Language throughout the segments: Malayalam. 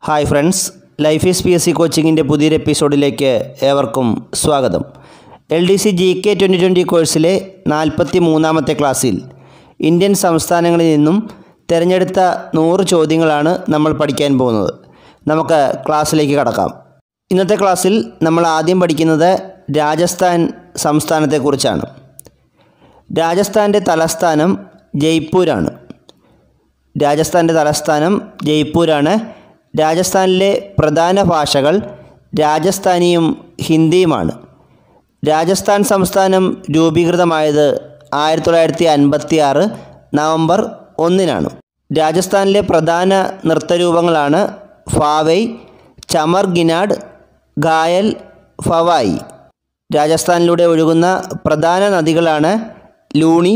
hi friends life is P S C കോച്ചിങ്ങിൻ്റെ പുതിയൊരു എപ്പിസോഡിലേക്ക് ഏവർക്കും സ്വാഗതം L D C G K twenty twenty കോഴ്സിലെ നാൽപ്പത്തി മൂന്നാമത്തെ ക്ലാസ്സിൽ ഇന്ത്യൻ സംസ്ഥാനങ്ങളിൽ നിന്നും തിരഞ്ഞെടുത്ത നൂറ് ചോദ്യങ്ങളാണ് നമ്മൾ പഠിക്കാൻ പോകുന്നത് നമുക്ക് ക്ലാസ്സിലേക്ക് കടക്കാം ഇന്നത്തെ ക്ലാസ്സിൽ നമ്മൾ ആദ്യം പഠിക്കുന്നത് രാജസ്ഥാൻ സംസ്ഥാനത്തെക്കുറിച്ചാണ് രാജസ്ഥാൻ്റെ തലസ്ഥാനം ജയ്പൂരാണ് രാജസ്ഥാൻ്റെ തലസ്ഥാനം ജയ്പൂരാണ് രാജസ്ഥാനിലെ പ്രധാന ഭാഷകൾ രാജസ്ഥാനിയും ഹിന്ദിയുമാണ് രാജസ്ഥാൻ സംസ്ഥാനം രൂപീകൃതമായത് ആയിരത്തി തൊള്ളായിരത്തി അൻപത്തി ആറ് നവംബർ ഒന്നിനാണ് രാജസ്ഥാനിലെ പ്രധാന നൃത്തരൂപങ്ങളാണ് ഫാവൈ ചമർ ഗിനാഡ് ഗായൽ ഫവായി രാജസ്ഥാനിലൂടെ ഒഴുകുന്ന പ്രധാന നദികളാണ് ലൂണി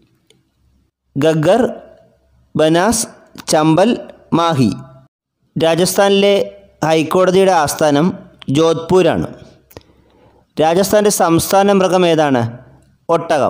ഗഗ്ഗർ ബനാസ് ചമ്പൽ മാഹി രാജസ്ഥാനിലെ ഹൈക്കോടതിയുടെ ആസ്ഥാനം ജോധ്പൂരാണ് രാജസ്ഥാൻ്റെ സംസ്ഥാന മൃഗം ഏതാണ് ഒട്ടകം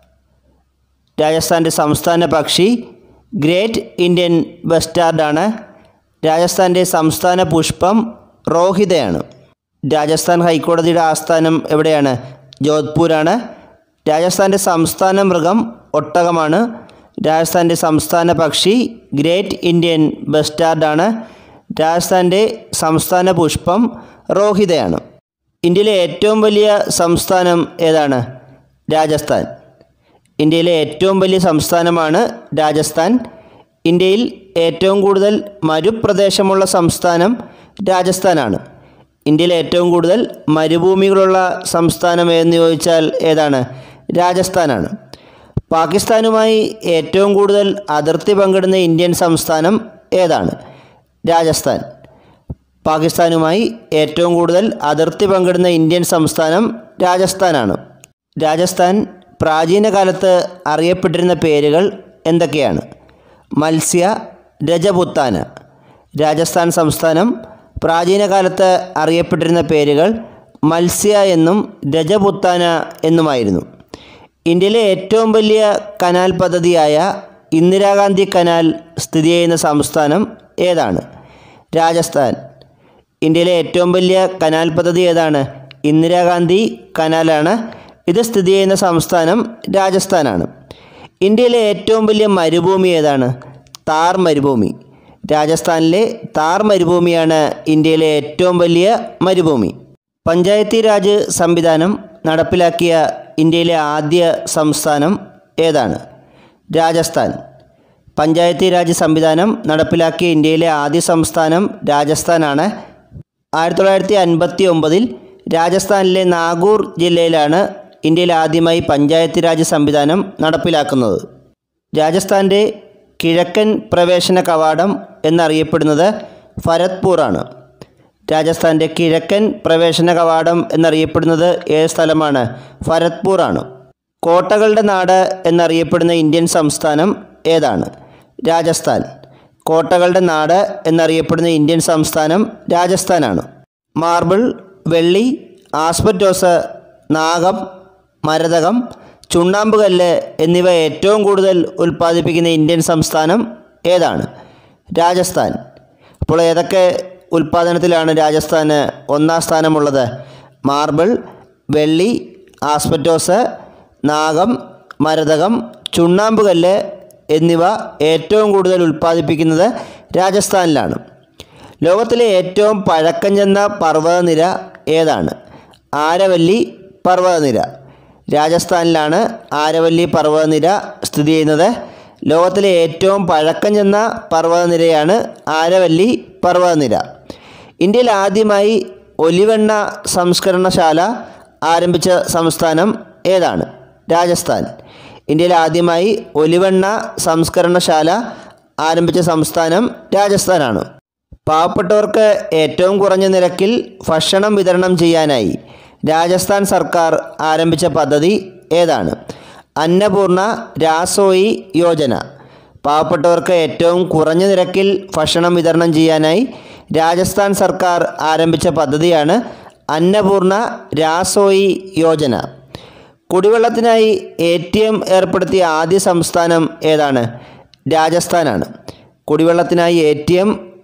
രാജസ്ഥാൻ്റെ സംസ്ഥാന പക്ഷി ഗ്രേറ്റ് ഇന്ത്യൻ ബസ്റ്റാർഡാണ് രാജസ്ഥാൻ്റെ സംസ്ഥാന പുഷ്പം റോഹിതയാണ് രാജസ്ഥാൻ ഹൈക്കോടതിയുടെ ആസ്ഥാനം എവിടെയാണ് ജോധ്പൂരാണ് രാജസ്ഥാൻ്റെ സംസ്ഥാന മൃഗം ഒട്ടകമാണ് രാജസ്ഥാൻ്റെ സംസ്ഥാന പക്ഷി ഗ്രേറ്റ് ഇന്ത്യൻ ബസ്റ്റാർഡാണ് രാജസ്ഥാൻ്റെ സംസ്ഥാന പുഷ്പം റോഹിതയാണ് ഇന്ത്യയിലെ ഏറ്റവും വലിയ സംസ്ഥാനം ഏതാണ് രാജസ്ഥാൻ ഇന്ത്യയിലെ ഏറ്റവും വലിയ സംസ്ഥാനമാണ് രാജസ്ഥാൻ ഇന്ത്യയിൽ ഏറ്റവും കൂടുതൽ മരുപ്രദേശമുള്ള സംസ്ഥാനം രാജസ്ഥാനാണ് ഇന്ത്യയിലെ ഏറ്റവും കൂടുതൽ മരുഭൂമികളുള്ള സംസ്ഥാനം എന്ന് ചോദിച്ചാൽ ഏതാണ് രാജസ്ഥാനാണ് പാകിസ്ഥാനുമായി ഏറ്റവും കൂടുതൽ അതിർത്തി പങ്കിടുന്ന ഇന്ത്യൻ സംസ്ഥാനം ഏതാണ് രാജസ്ഥാൻ പാകിസ്ഥാനുമായി ഏറ്റവും കൂടുതൽ അതിർത്തി പങ്കിടുന്ന ഇന്ത്യൻ സംസ്ഥാനം രാജസ്ഥാനാണ് രാജസ്ഥാൻ പ്രാചീന കാലത്ത് അറിയപ്പെട്ടിരുന്ന പേരുകൾ എന്തൊക്കെയാണ് മത്സ്യ രജപുത്താന രാജസ്ഥാൻ സംസ്ഥാനം പ്രാചീന കാലത്ത് അറിയപ്പെട്ടിരുന്ന പേരുകൾ മത്സ്യ എന്നും രജപുത്താന എന്നുമായിരുന്നു ഇന്ത്യയിലെ ഏറ്റവും വലിയ കനാൽ പദ്ധതിയായ ഇന്ദിരാഗാന്ധി കനാൽ സ്ഥിതി ചെയ്യുന്ന സംസ്ഥാനം ഏതാണ് രാജസ്ഥാൻ ഇന്ത്യയിലെ ഏറ്റവും വലിയ കനാൽ പദ്ധതി ഏതാണ് ഇന്ദിരാഗാന്ധി കനാലാണ് ഇത് സ്ഥിതി ചെയ്യുന്ന സംസ്ഥാനം രാജസ്ഥാനാണ് ഇന്ത്യയിലെ ഏറ്റവും വലിയ മരുഭൂമി ഏതാണ് താർ മരുഭൂമി രാജസ്ഥാനിലെ താർ മരുഭൂമിയാണ് ഇന്ത്യയിലെ ഏറ്റവും വലിയ മരുഭൂമി പഞ്ചായത്തി രാജ് സംവിധാനം നടപ്പിലാക്കിയ ഇന്ത്യയിലെ ആദ്യ സംസ്ഥാനം ഏതാണ് രാജസ്ഥാൻ പഞ്ചായത്തി രാജ് സംവിധാനം നടപ്പിലാക്കിയ ഇന്ത്യയിലെ ആദ്യ സംസ്ഥാനം രാജസ്ഥാനാണ് ആയിരത്തി തൊള്ളായിരത്തി അൻപത്തി ഒമ്പതിൽ രാജസ്ഥാനിലെ നാഗൂർ ജില്ലയിലാണ് ഇന്ത്യയിൽ ആദ്യമായി പഞ്ചായത്തി രാജ് സംവിധാനം നടപ്പിലാക്കുന്നത് രാജസ്ഥാൻ്റെ കിഴക്കൻ പ്രവേശന കവാടം എന്നറിയപ്പെടുന്നത് ഭരത്പൂറാണ് രാജസ്ഥാൻ്റെ കിഴക്കൻ പ്രവേശന കവാടം എന്നറിയപ്പെടുന്നത് ഏത് സ്ഥലമാണ് ഭരത്പൂറാണ് കോട്ടകളുടെ നാട് എന്നറിയപ്പെടുന്ന ഇന്ത്യൻ സംസ്ഥാനം ഏതാണ് രാജസ്ഥാൻ കോട്ടകളുടെ നാട് എന്നറിയപ്പെടുന്ന ഇന്ത്യൻ സംസ്ഥാനം രാജസ്ഥാനാണ് മാർബിൾ വെള്ളി ആസ്പറ്റോസ് നാഗം മരതകം ചുണ്ണാമ്പുകല്ല് എന്നിവ ഏറ്റവും കൂടുതൽ ഉൽപ്പാദിപ്പിക്കുന്ന ഇന്ത്യൻ സംസ്ഥാനം ഏതാണ് രാജസ്ഥാൻ അപ്പോൾ ഏതൊക്കെ ഉൽപ്പാദനത്തിലാണ് രാജസ്ഥാന് ഒന്നാം സ്ഥാനമുള്ളത് മാർബിൾ വെള്ളി ആസ്പറ്റോസ് നാഗം മരതകം ചുണ്ണാമ്പുകല്ല് എന്നിവ ഏറ്റവും കൂടുതൽ ഉൽപ്പാദിപ്പിക്കുന്നത് രാജസ്ഥാനിലാണ് ലോകത്തിലെ ഏറ്റവും പഴക്കം ചെന്ന പർവ്വതനിര ഏതാണ് ആരവല്ലി പർവ്വതനിര രാജസ്ഥാനിലാണ് ആരവല്ലി പർവ്വതനിര സ്ഥിതി ചെയ്യുന്നത് ലോകത്തിലെ ഏറ്റവും പഴക്കം ചെന്ന പർവ്വതനിരയാണ് ആരവല്ലി പർവ്വതനിര ഇന്ത്യയിൽ ആദ്യമായി ഒലിവെണ്ണ സംസ്കരണശാല ആരംഭിച്ച സംസ്ഥാനം ഏതാണ് രാജസ്ഥാൻ ഇന്ത്യയിൽ ആദ്യമായി ഒലിവെണ്ണ സംസ്കരണശാല ആരംഭിച്ച സംസ്ഥാനം രാജസ്ഥാനാണ് പാവപ്പെട്ടവർക്ക് ഏറ്റവും കുറഞ്ഞ നിരക്കിൽ ഭക്ഷണം വിതരണം ചെയ്യാനായി രാജസ്ഥാൻ സർക്കാർ ആരംഭിച്ച പദ്ധതി ഏതാണ് അന്നപൂർണ രാസോയി യോജന പാവപ്പെട്ടവർക്ക് ഏറ്റവും കുറഞ്ഞ നിരക്കിൽ ഭക്ഷണം വിതരണം ചെയ്യാനായി രാജസ്ഥാൻ സർക്കാർ ആരംഭിച്ച പദ്ധതിയാണ് അന്നപൂർണ രാസോയി യോജന കുടിവെള്ളത്തിനായി എ ടി എം ഏർപ്പെടുത്തിയ ആദ്യ സംസ്ഥാനം ഏതാണ് രാജസ്ഥാനാണ് കുടിവെള്ളത്തിനായി എ ടി എം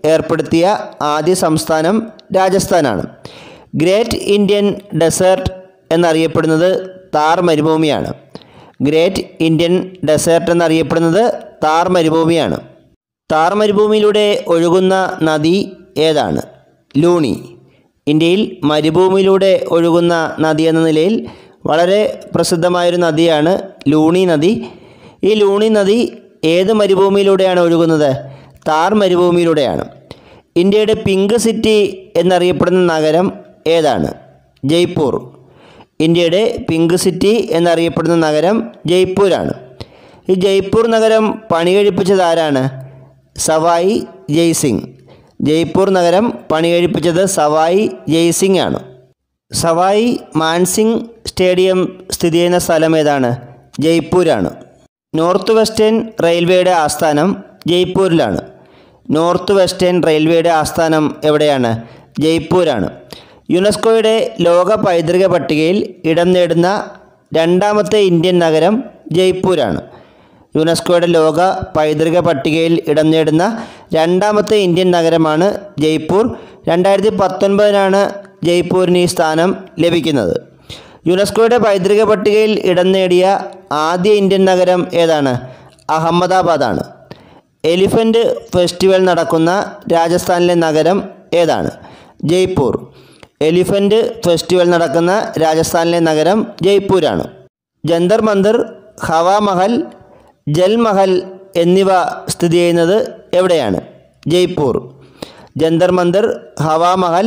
ഏർപ്പെടുത്തിയ ആദ്യ സംസ്ഥാനം രാജസ്ഥാനാണ് ഗ്രേറ്റ് ഇന്ത്യൻ ഡെസേർട്ട് എന്നറിയപ്പെടുന്നത് താർ മരുഭൂമിയാണ് ഗ്രേറ്റ് ഇന്ത്യൻ ഡെസേർട്ട് എന്നറിയപ്പെടുന്നത് താർ മരുഭൂമിയാണ് താർ മരുഭൂമിയിലൂടെ ഒഴുകുന്ന നദി ഏതാണ് ലൂണി ഇന്ത്യയിൽ മരുഭൂമിയിലൂടെ ഒഴുകുന്ന നദി എന്ന നിലയിൽ വളരെ പ്രസിദ്ധമായൊരു നദിയാണ് ലൂണി നദി ഈ ലൂണി നദി ഏത് മരുഭൂമിയിലൂടെയാണ് ഒഴുകുന്നത് താർ മരുഭൂമിയിലൂടെയാണ് ഇന്ത്യയുടെ പിങ്ക് സിറ്റി എന്നറിയപ്പെടുന്ന നഗരം ഏതാണ് ജയ്പൂർ ഇന്ത്യയുടെ പിങ്ക് സിറ്റി എന്നറിയപ്പെടുന്ന നഗരം ജയ്പൂരാണ് ഈ ജയ്പൂർ നഗരം പണികഴിപ്പിച്ചത് ആരാണ് സവായി ജയ്സിംഗ് ജയ്പൂർ നഗരം പണികഴിപ്പിച്ചത് സവായി ജയ്സിംഗ് ആണ് സവായി മാൻസിംഗ് സ്റ്റേഡിയം സ്ഥിതി ചെയ്യുന്ന സ്ഥലം ഏതാണ് ജയ്പൂരാണ് നോർത്ത് വെസ്റ്റേൺ റെയിൽവേയുടെ ആസ്ഥാനം ജയ്പൂരിലാണ് നോർത്ത് വെസ്റ്റേൺ റെയിൽവേയുടെ ആസ്ഥാനം എവിടെയാണ് ജയ്പൂരാണ് യുനെസ്കോയുടെ ലോക പൈതൃക പട്ടികയിൽ ഇടം നേടുന്ന രണ്ടാമത്തെ ഇന്ത്യൻ നഗരം ജയ്പൂരാണ് യുനെസ്കോയുടെ ലോക പൈതൃക പട്ടികയിൽ ഇടം നേടുന്ന രണ്ടാമത്തെ ഇന്ത്യൻ നഗരമാണ് ജയ്പൂർ രണ്ടായിരത്തി പത്തൊൻപതിനാണ് ജയ്പൂരിന് ഈ സ്ഥാനം ലഭിക്കുന്നത് യുനെസ്കോയുടെ പൈതൃക പട്ടികയിൽ ഇടം നേടിയ ആദ്യ ഇന്ത്യൻ നഗരം ഏതാണ് അഹമ്മദാബാദാണ് എലിഫൻ്റ് ഫെസ്റ്റിവൽ നടക്കുന്ന രാജസ്ഥാനിലെ നഗരം ഏതാണ് ജയ്പൂർ എലിഫൻ്റ് ഫെസ്റ്റിവൽ നടക്കുന്ന രാജസ്ഥാനിലെ നഗരം ജയ്പൂരാണ് ജന്തർ മന്ദിർ ഹവാ മഹൽ ജൽമഹൽ എന്നിവ സ്ഥിതി ചെയ്യുന്നത് എവിടെയാണ് ജയ്പൂർ ജന്തർ മന്ദിർ ഹവാ മഹൽ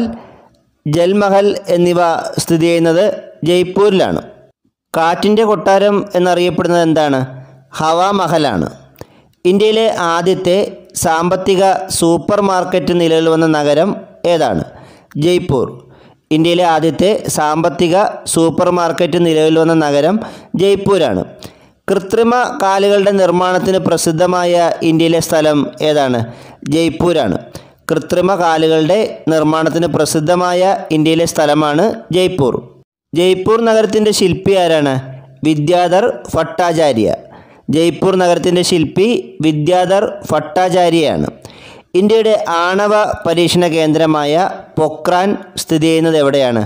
ജൽമഹൽ എന്നിവ സ്ഥിതി ചെയ്യുന്നത് ജയ്പൂരിലാണ് കാറ്റിൻ്റെ കൊട്ടാരം എന്നറിയപ്പെടുന്നത് എന്താണ് ഹവാ മഹലാണ് ഇന്ത്യയിലെ ആദ്യത്തെ സാമ്പത്തിക സൂപ്പർ മാർക്കറ്റ് നിലവിൽ വന്ന നഗരം ഏതാണ് ജയ്പൂർ ഇന്ത്യയിലെ ആദ്യത്തെ സാമ്പത്തിക സൂപ്പർ മാർക്കറ്റ് നിലവിൽ വന്ന നഗരം ജയ്പൂരാണ് കൃത്രിമ കാലുകളുടെ നിർമ്മാണത്തിന് പ്രസിദ്ധമായ ഇന്ത്യയിലെ സ്ഥലം ഏതാണ് ജയ്പൂരാണ് കൃത്രിമ കാലുകളുടെ നിർമ്മാണത്തിന് പ്രസിദ്ധമായ ഇന്ത്യയിലെ സ്ഥലമാണ് ജയ്പൂർ ജയ്പൂർ നഗരത്തിൻ്റെ ശില്പി ആരാണ് വിദ്യാധർ ഭട്ടാചാര്യ ജയ്പൂർ നഗരത്തിൻ്റെ ശില്പി വിദ്യാധർ ഭട്ടാചാര്യയാണ് ഇന്ത്യയുടെ ആണവ പരീക്ഷണ കേന്ദ്രമായ പൊക്രാൻ സ്ഥിതി ചെയ്യുന്നത് എവിടെയാണ്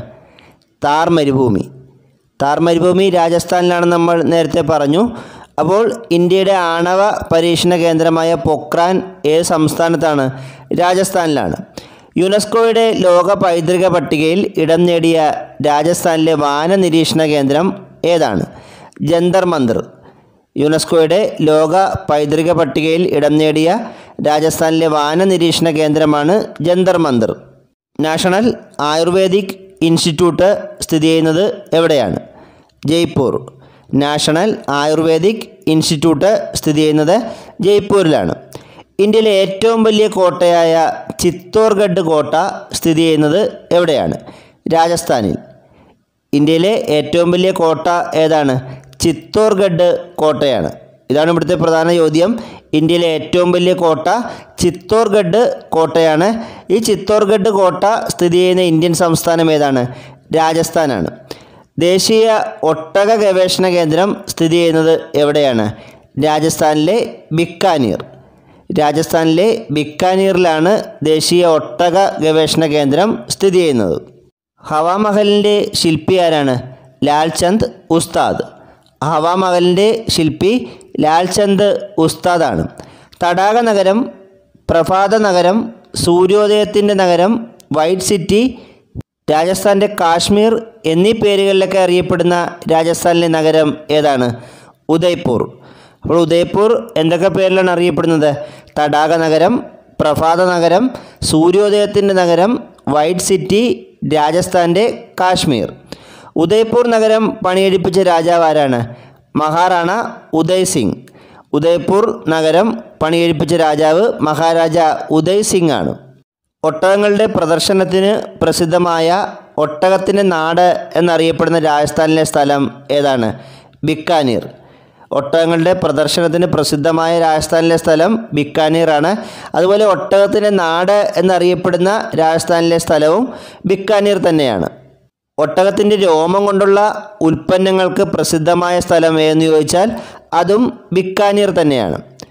താർ മരുഭൂമി താർ മരുഭൂമി രാജസ്ഥാനിലാണെന്ന് നമ്മൾ നേരത്തെ പറഞ്ഞു അപ്പോൾ ഇന്ത്യയുടെ ആണവ പരീക്ഷണ കേന്ദ്രമായ പൊക്രാൻ ഏത് സംസ്ഥാനത്താണ് രാജസ്ഥാനിലാണ് യുനെസ്കോയുടെ ലോക പൈതൃക പട്ടികയിൽ ഇടം നേടിയ രാജസ്ഥാനിലെ വാന നിരീക്ഷണ കേന്ദ്രം ഏതാണ് ജന്തർ മന്ദിർ യുനെസ്കോയുടെ ലോക പൈതൃക പട്ടികയിൽ ഇടം നേടിയ രാജസ്ഥാനിലെ വാന നിരീക്ഷണ കേന്ദ്രമാണ് ജന്തർ മന്ദിർ നാഷണൽ ആയുർവേദിക് ഇൻസ്റ്റിറ്റ്യൂട്ട് സ്ഥിതി ചെയ്യുന്നത് എവിടെയാണ് ജയ്പൂർ നാഷണൽ ആയുർവേദിക് ഇൻസ്റ്റിറ്റ്യൂട്ട് സ്ഥിതി ചെയ്യുന്നത് ജയ്പൂരിലാണ് ഇന്ത്യയിലെ ഏറ്റവും വലിയ കോട്ടയായ ചിത്തോർഗഡ് കോട്ട സ്ഥിതി ചെയ്യുന്നത് എവിടെയാണ് രാജസ്ഥാനിൽ ഇന്ത്യയിലെ ഏറ്റവും വലിയ കോട്ട ഏതാണ് ചിത്തോർഗഡ് കോട്ടയാണ് ഇതാണ് ഇവിടുത്തെ പ്രധാന ചോദ്യം ഇന്ത്യയിലെ ഏറ്റവും വലിയ കോട്ട ചിത്തോർഗഡ് കോട്ടയാണ് ഈ ചിത്തോർഗഡ് കോട്ട സ്ഥിതി ചെയ്യുന്ന ഇന്ത്യൻ സംസ്ഥാനം ഏതാണ് രാജസ്ഥാനാണ് ദേശീയ ഒട്ടക ഗവേഷണ കേന്ദ്രം സ്ഥിതി ചെയ്യുന്നത് എവിടെയാണ് രാജസ്ഥാനിലെ ബിക്കാനീർ രാജസ്ഥാനിലെ ബിക്കാനീറിലാണ് ദേശീയ ഒട്ടക ഗവേഷണ കേന്ദ്രം സ്ഥിതി ചെയ്യുന്നത് ഹവാമഹലിൻ്റെ ശില്പി ആരാണ് ലാൽചന്ദ് ഉസ്താദ് ഹവാമഹലിൻ്റെ ശില്പി ലാൽചന്ദ് ഉസ്താദാണ് തടാക നഗരം പ്രഭാത നഗരം സൂര്യോദയത്തിൻ്റെ നഗരം വൈറ്റ് സിറ്റി രാജസ്ഥാൻ്റെ കാശ്മീർ എന്നീ പേരുകളിലൊക്കെ അറിയപ്പെടുന്ന രാജസ്ഥാനിലെ നഗരം ഏതാണ് ഉദയ്പൂർ അപ്പോൾ ഉദയ്പൂർ എന്തൊക്കെ പേരിലാണ് അറിയപ്പെടുന്നത് തടാക നഗരം പ്രഭാത നഗരം സൂര്യോദയത്തിൻ്റെ നഗരം വൈറ്റ് സിറ്റി രാജസ്ഥാൻ്റെ കാശ്മീർ ഉദയ്പൂർ നഗരം പണിയെടുപ്പിച്ച രാജാവ് ആരാണ് മഹാറാണ ഉദയ് സിംഗ് ഉദയ്പൂർ നഗരം പണിയെടുപ്പിച്ച രാജാവ് മഹാരാജ ഉദയ് സിംഗ് ആണ് ഒട്ടകങ്ങളുടെ പ്രദർശനത്തിന് പ്രസിദ്ധമായ ഒട്ടകത്തിൻ്റെ നാട് എന്നറിയപ്പെടുന്ന രാജസ്ഥാനിലെ സ്ഥലം ഏതാണ് ബിക്കാനീർ ഒട്ടകങ്ങളുടെ പ്രദർശനത്തിന് പ്രസിദ്ധമായ രാജസ്ഥാനിലെ സ്ഥലം ബിക്കാനീറാണ് അതുപോലെ ഒട്ടകത്തിൻ്റെ നാട് എന്നറിയപ്പെടുന്ന രാജസ്ഥാനിലെ സ്ഥലവും ബിക്കാനീർ തന്നെയാണ് ഒട്ടകത്തിൻ്റെ രോമം കൊണ്ടുള്ള ഉൽപ്പന്നങ്ങൾക്ക് പ്രസിദ്ധമായ സ്ഥലം ഏതെന്ന് ചോദിച്ചാൽ അതും ബിക്കാനീർ തന്നെയാണ്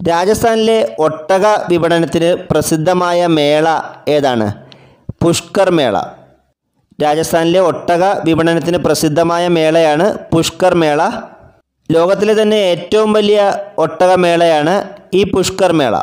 രാജസ്ഥാനിലെ ഒട്ടക വിപണനത്തിന് പ്രസിദ്ധമായ മേള ഏതാണ് പുഷ്കർ മേള രാജസ്ഥാനിലെ ഒട്ടക വിപണനത്തിന് പ്രസിദ്ധമായ മേളയാണ് പുഷ്കർ മേള ലോകത്തിലെ തന്നെ ഏറ്റവും വലിയ ഒട്ടക മേളയാണ് ഈ പുഷ്കർ മേള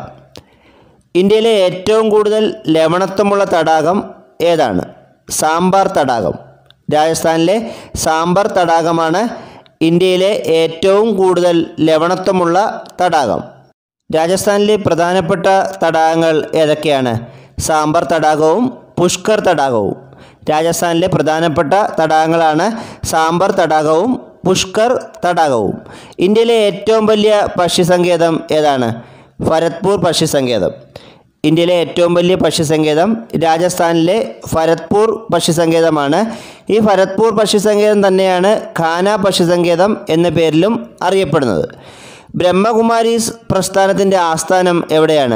ഇന്ത്യയിലെ ഏറ്റവും കൂടുതൽ ലവണത്വമുള്ള തടാകം ഏതാണ് സാമ്പാർ തടാകം രാജസ്ഥാനിലെ സാമ്പാർ തടാകമാണ് ഇന്ത്യയിലെ ഏറ്റവും കൂടുതൽ ലവണത്വമുള്ള തടാകം രാജസ്ഥാനിലെ പ്രധാനപ്പെട്ട തടാകങ്ങൾ ഏതൊക്കെയാണ് സാമ്പാർ തടാകവും പുഷ്കർ തടാകവും രാജസ്ഥാനിലെ പ്രധാനപ്പെട്ട തടാകങ്ങളാണ് സാമ്പാർ തടാകവും പുഷ്കർ തടാകവും ഇന്ത്യയിലെ ഏറ്റവും വലിയ പക്ഷിസങ്കേതം ഏതാണ് ഭരത്പൂർ പക്ഷിസങ്കേതം ഇന്ത്യയിലെ ഏറ്റവും വലിയ പക്ഷിസങ്കേതം രാജസ്ഥാനിലെ ഭരത്പൂർ പക്ഷിസങ്കേതമാണ് ഈ ഭരത്പൂർ പക്ഷിസങ്കേതം തന്നെയാണ് ഖാന പക്ഷിസങ്കേതം എന്ന പേരിലും അറിയപ്പെടുന്നത് ബ്രഹ്മകുമാരീസ് പ്രസ്ഥാനത്തിൻ്റെ ആസ്ഥാനം എവിടെയാണ്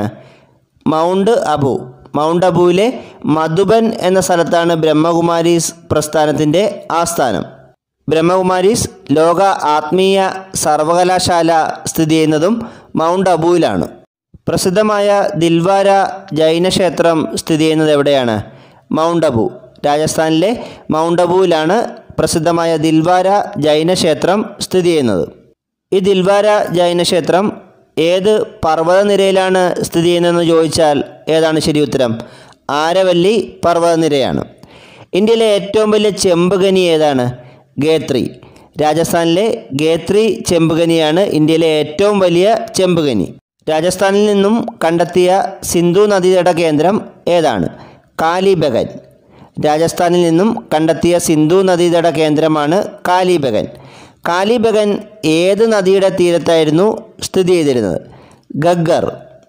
മൗണ്ട് അബു മൗണ്ട് അബുവിലെ മധുബൻ എന്ന സ്ഥലത്താണ് ബ്രഹ്മകുമാരീസ് പ്രസ്ഥാനത്തിൻ്റെ ആസ്ഥാനം ബ്രഹ്മകുമാരീസ് ലോക ആത്മീയ സർവകലാശാല സ്ഥിതി ചെയ്യുന്നതും മൗണ്ട് അബുവിലാണ് പ്രസിദ്ധമായ ദിൽവാര ജൈനക്ഷേത്രം സ്ഥിതി ചെയ്യുന്നത് എവിടെയാണ് മൗണ്ട് അബു രാജസ്ഥാനിലെ മൗണ്ട് അബുവിലാണ് പ്രസിദ്ധമായ ദിൽവാര ജൈനക്ഷേത്രം സ്ഥിതി ചെയ്യുന്നത് ഈ ദിൽവാര ജൈനക്ഷേത്രം ഏത് പർവ്വതനിരയിലാണ് സ്ഥിതി ചെയ്യുന്നതെന്ന് ചോദിച്ചാൽ ഏതാണ് ശരി ഉത്തരം ആരവല്ലി പർവ്വതനിരയാണ് ഇന്ത്യയിലെ ഏറ്റവും വലിയ ചെമ്പുകനി ഏതാണ് ഗേത്രി രാജസ്ഥാനിലെ ഗേത്രി ചെമ്പുകനിയാണ് ഇന്ത്യയിലെ ഏറ്റവും വലിയ ചെമ്പുകനി രാജസ്ഥാനിൽ നിന്നും കണ്ടെത്തിയ സിന്ധു നദീതട കേന്ദ്രം ഏതാണ് കാലിബഗൻ രാജസ്ഥാനിൽ നിന്നും കണ്ടെത്തിയ സിന്ധു നദീതട കേന്ദ്രമാണ് കാലിബഗൻ കാലിബഗൻ ഏത് നദിയുടെ തീരത്തായിരുന്നു സ്ഥിതി ചെയ്തിരുന്നത് ഗഗ്ഗർ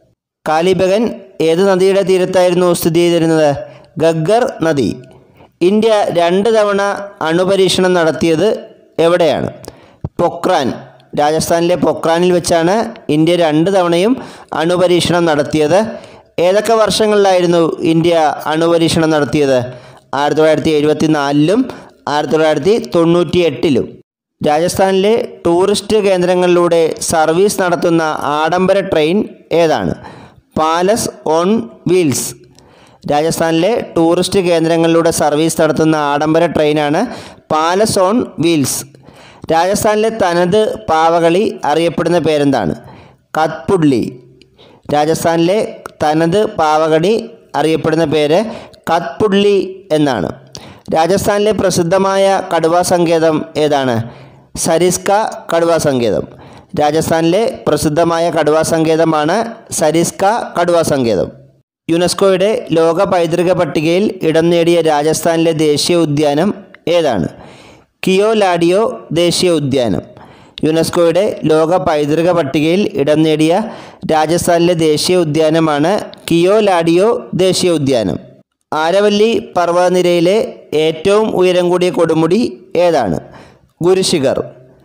കാലിബഗൻ ഏത് നദിയുടെ തീരത്തായിരുന്നു സ്ഥിതി ചെയ്തിരുന്നത് ഗഗ്ഗർ നദി ഇന്ത്യ രണ്ട് തവണ അണുപരീക്ഷണം നടത്തിയത് എവിടെയാണ് പൊക്രാൻ രാജസ്ഥാനിലെ പൊക്രാനിൽ വെച്ചാണ് ഇന്ത്യ രണ്ട് തവണയും അണുപരീക്ഷണം നടത്തിയത് ഏതൊക്കെ വർഷങ്ങളിലായിരുന്നു ഇന്ത്യ അണുപരീക്ഷണം നടത്തിയത് ആയിരത്തി തൊള്ളായിരത്തി എഴുപത്തി നാലിലും ആയിരത്തി തൊള്ളായിരത്തി തൊണ്ണൂറ്റി എട്ടിലും രാജസ്ഥാനിലെ ടൂറിസ്റ്റ് കേന്ദ്രങ്ങളിലൂടെ സർവീസ് നടത്തുന്ന ആഡംബര ട്രെയിൻ ഏതാണ് പാലസ് ഓൺ വീൽസ് രാജസ്ഥാനിലെ ടൂറിസ്റ്റ് കേന്ദ്രങ്ങളിലൂടെ സർവീസ് നടത്തുന്ന ആഡംബര ട്രെയിനാണ് പാലസ് ഓൺ വീൽസ് രാജസ്ഥാനിലെ തനത് പാവകളി അറിയപ്പെടുന്ന പേരെന്താണ് കത്പുഡ്ലി രാജസ്ഥാനിലെ തനത് പാവകളി അറിയപ്പെടുന്ന പേര് കത്പുഡ്ലി എന്നാണ് രാജസ്ഥാനിലെ പ്രസിദ്ധമായ കടുവാ സങ്കേതം ഏതാണ് സരിസ്ക കടുവാ സങ്കേതം രാജസ്ഥാനിലെ പ്രസിദ്ധമായ കടുവാ സങ്കേതമാണ് സരിസ്ക കടുവാ സങ്കേതം യുനെസ്കോയുടെ ലോക പൈതൃക പട്ടികയിൽ ഇടം നേടിയ രാജസ്ഥാനിലെ ദേശീയ ഉദ്യാനം ഏതാണ് കിയോലാഡിയോ ദേശീയ ഉദ്യാനം യുനെസ്കോയുടെ ലോക പൈതൃക പട്ടികയിൽ ഇടം നേടിയ രാജസ്ഥാനിലെ ദേശീയ ഉദ്യാനമാണ് കിയോലാഡിയോ ദേശീയ ഉദ്യാനം ആരവല്ലി പർവ്വതനിരയിലെ ഏറ്റവും ഉയരം കൂടിയ കൊടുമുടി ഏതാണ് ഗുരുശിഖർ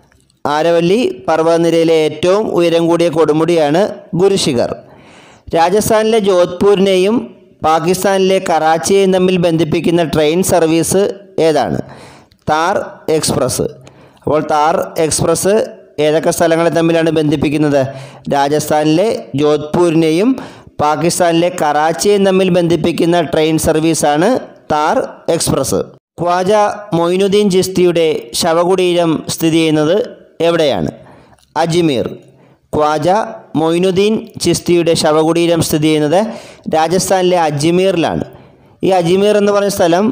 ആരവല്ലി പർവ്വതനിരയിലെ ഏറ്റവും ഉയരം കൂടിയ കൊടുമുടിയാണ് ഗുരുശിഖർ രാജസ്ഥാനിലെ ജോധ്പൂരിനെയും പാകിസ്ഥാനിലെ കറാച്ചിയെയും തമ്മിൽ ബന്ധിപ്പിക്കുന്ന ട്രെയിൻ സർവീസ് ഏതാണ് താർ എക്സ്പ്രസ് അപ്പോൾ താർ എക്സ്പ്രസ് ഏതൊക്കെ സ്ഥലങ്ങളെ തമ്മിലാണ് ബന്ധിപ്പിക്കുന്നത് രാജസ്ഥാനിലെ ജോധ്പൂരിനെയും പാകിസ്ഥാനിലെ കറാച്ചിയെയും തമ്മിൽ ബന്ധിപ്പിക്കുന്ന ട്രെയിൻ സർവീസാണ് താർ എക്സ്പ്രസ് ഖ്വാജ മൊയിനുദ്ദീൻ ചിസ്തിയുടെ ശവകുടീരം സ്ഥിതി ചെയ്യുന്നത് എവിടെയാണ് അജ്മീർ ഖ്വാജ മൊയിനുദ്ദീൻ ചിസ്തിയുടെ ശവകുടീരം സ്ഥിതി ചെയ്യുന്നത് രാജസ്ഥാനിലെ അജ്മീറിലാണ് ഈ അജ്മീർ എന്ന് പറഞ്ഞ സ്ഥലം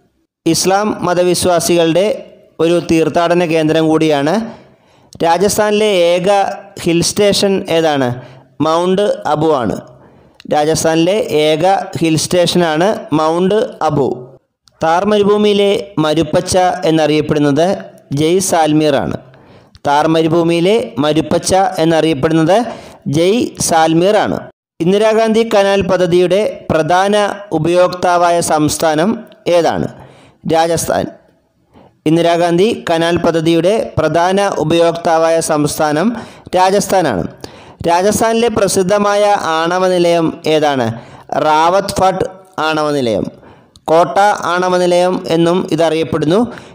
ഇസ്ലാം മതവിശ്വാസികളുടെ ഒരു തീർത്ഥാടന കേന്ദ്രം കൂടിയാണ് രാജസ്ഥാനിലെ ഏക ഹിൽ സ്റ്റേഷൻ ഏതാണ് മൗണ്ട് അബു ആണ് രാജസ്ഥാനിലെ ഏക ഹിൽ സ്റ്റേഷനാണ് മൗണ്ട് അബു താർ മരുഭൂമിയിലെ മരുപ്പച്ച എന്നറിയപ്പെടുന്നത് ജയ് സാൽമീർ ആണ് താർ മരുഭൂമിയിലെ മരുപ്പച്ച എന്നറിയപ്പെടുന്നത് ജയ് സാൽമീർ ആണ് ഇന്ദിരാഗാന്ധി കനാൽ പദ്ധതിയുടെ പ്രധാന ഉപയോക്താവായ സംസ്ഥാനം ഏതാണ് രാജസ്ഥാൻ ഇന്ദിരാഗാന്ധി കനാൽ പദ്ധതിയുടെ പ്രധാന ഉപയോക്താവായ സംസ്ഥാനം രാജസ്ഥാനാണ് രാജസ്ഥാനിലെ പ്രസിദ്ധമായ ആണവ നിലയം ഏതാണ് റാവത്ത് ഫട്ട് ആണവ നിലയം കോട്ട ആണവ നിലയം എന്നും ഇതറിയപ്പെടുന്നു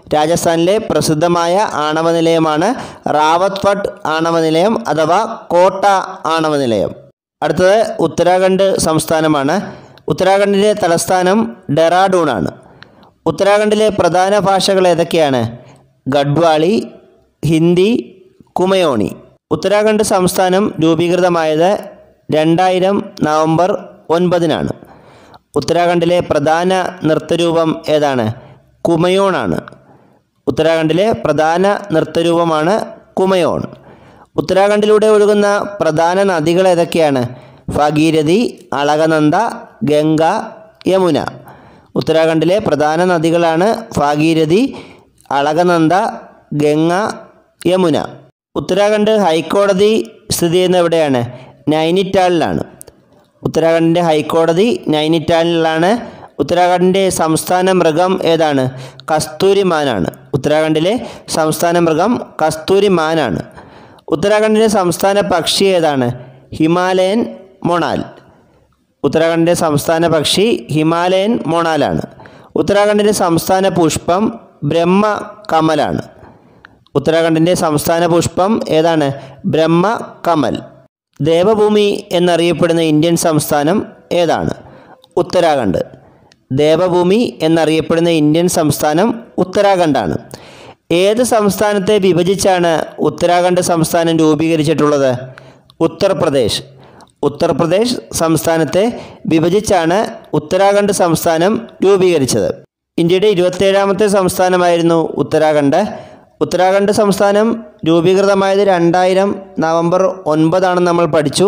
രാജസ്ഥാനിലെ പ്രസിദ്ധമായ ആണവ നിലയമാണ് റാവത്ത്ഫട്ട് ആണവ നിലയം അഥവാ കോട്ട ആണവ നിലയം അടുത്തത് ഉത്തരാഖണ്ഡ് സംസ്ഥാനമാണ് ഉത്തരാഖണ്ഡിൻ്റെ തലസ്ഥാനം ഡെറാഡൂണാണ് ഉത്തരാഖണ്ഡിലെ പ്രധാന ഭാഷകൾ ഏതൊക്കെയാണ് ഗഡ്വാളി ഹിന്ദി കുമയോണി ഉത്തരാഖണ്ഡ് സംസ്ഥാനം രൂപീകൃതമായത് രണ്ടായിരം നവംബർ ഒൻപതിനാണ് ഉത്തരാഖണ്ഡിലെ പ്രധാന നൃത്തരൂപം ഏതാണ് കുമയോണാണ് ഉത്തരാഖണ്ഡിലെ പ്രധാന നൃത്തരൂപമാണ് കുമയോൺ ഉത്തരാഖണ്ഡിലൂടെ ഒഴുകുന്ന പ്രധാന നദികൾ ഏതൊക്കെയാണ് ഭഗീരഥി അളകനന്ദ ഗംഗ യമുന ഉത്തരാഖണ്ഡിലെ പ്രധാന നദികളാണ് ഭാഗീരഥി അളകനന്ദ ഗംഗ യമുന ഉത്തരാഖണ്ഡ് ഹൈക്കോടതി സ്ഥിതി ചെയ്യുന്ന എവിടെയാണ് നൈനിറ്റാളിലാണ് ഉത്തരാഖണ്ഡിൻ്റെ ഹൈക്കോടതി നൈനിറ്റാളിലാണ് ഉത്തരാഖണ്ഡിൻ്റെ സംസ്ഥാന മൃഗം ഏതാണ് കസ്തൂരി മാനാണ് ഉത്തരാഖണ്ഡിലെ സംസ്ഥാന മൃഗം കസ്തൂരി മാനാണ് ഉത്തരാഖണ്ഡിൻ്റെ സംസ്ഥാന പക്ഷി ഏതാണ് ഹിമാലയൻ മൊണാൽ ഉത്തരാഖണ്ഡിൻ്റെ സംസ്ഥാന പക്ഷി ഹിമാലയൻ മൊണാലാണ് ഉത്തരാഖണ്ഡിൻ്റെ സംസ്ഥാന പുഷ്പം ബ്രഹ്മ കമലാണ് ഉത്തരാഖണ്ഡിൻ്റെ സംസ്ഥാന പുഷ്പം ഏതാണ് ബ്രഹ്മ കമൽ ദേവഭൂമി എന്നറിയപ്പെടുന്ന ഇന്ത്യൻ സംസ്ഥാനം ഏതാണ് ഉത്തരാഖണ്ഡ് ദേവഭൂമി എന്നറിയപ്പെടുന്ന ഇന്ത്യൻ സംസ്ഥാനം ഉത്തരാഖണ്ഡാണ് ഏത് സംസ്ഥാനത്തെ വിഭജിച്ചാണ് ഉത്തരാഖണ്ഡ് സംസ്ഥാനം രൂപീകരിച്ചിട്ടുള്ളത് ഉത്തർപ്രദേശ് ഉത്തർപ്രദേശ് സംസ്ഥാനത്തെ വിഭജിച്ചാണ് ഉത്തരാഖണ്ഡ് സംസ്ഥാനം രൂപീകരിച്ചത് ഇന്ത്യയുടെ ഇരുപത്തേഴാമത്തെ സംസ്ഥാനമായിരുന്നു ഉത്തരാഖണ്ഡ് ഉത്തരാഖണ്ഡ് സംസ്ഥാനം രൂപീകൃതമായത് രണ്ടായിരം നവംബർ ഒൻപതാണെന്ന് നമ്മൾ പഠിച്ചു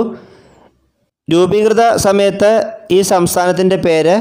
രൂപീകൃത സമയത്ത് ഈ സംസ്ഥാനത്തിൻ്റെ പേര്